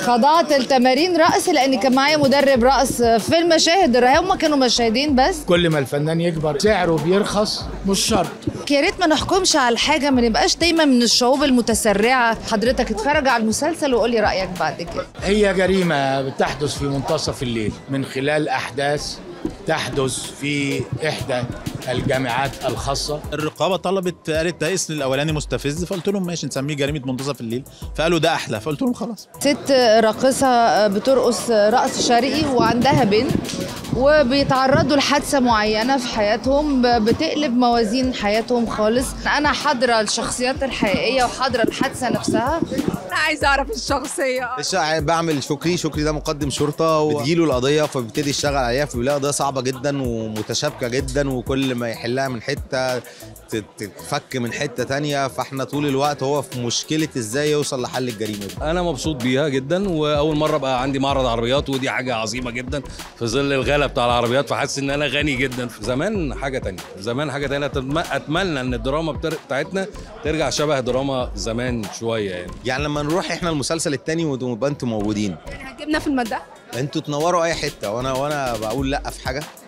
خضعت لتمارين رقص لاني كان معايا مدرب رقص في المشاهد هم كانوا مشاهدين بس كل ما الفنان يكبر سعره بيرخص مش شرط يا ريت ما نحكمش على الحاجه ما نبقاش دايما من الشعوب المتسرعه حضرتك اتفرج على المسلسل وقول لي رايك بعد كده هي جريمة بتحدث في منتصف الليل من خلال أحداث تحدث في إحدى الجامعات الخاصة الرقابه طلبت قالت ده اسم الاولاني مستفز فقلت لهم ماشي نسميه جريمه منتصف الليل فقالوا ده احلى فقلت لهم خلاص ست راقصة بترقص رقص شرقي وعندها بنت وبيتعرضوا لحادثة معينة في حياتهم بتقلب موازين حياتهم خالص أنا حاضرة الشخصيات الحقيقية وحاضرة الحادثة نفسها انا عايزه اعرف الشخصيه الشقة بعمل شكري شكري ده مقدم شرطة وبتجيله القضية فبيبتدي يشتغل عليها فبيلاقي قضية صعبة جدا ومتشابكة جدا وكل ما يحلها من حتة تت- تتفك من حتة تانية فاحنا طول الوقت هو في مشكلة ازاي يوصل لحل الجريمة دي انا مبسوط بيها جدا واول مره بقى عندي معرض عربيات ودي حاجه عظيمه جدا في ظل الغلا بتاع العربيات فحاسس ان انا غني جدا زمان حاجه تانية زمان حاجه تانية أتم- اتمنى ان الدراما بتر- بتاعتنا ترجع شبه دراما زمان شويه يعني يعني لما نروح احنا المسلسل التاني ونبقى انتوا موجودين هتجيبنا في المدى انتوا تنوروا اي حتة وانا وانا بقول لا في حاجة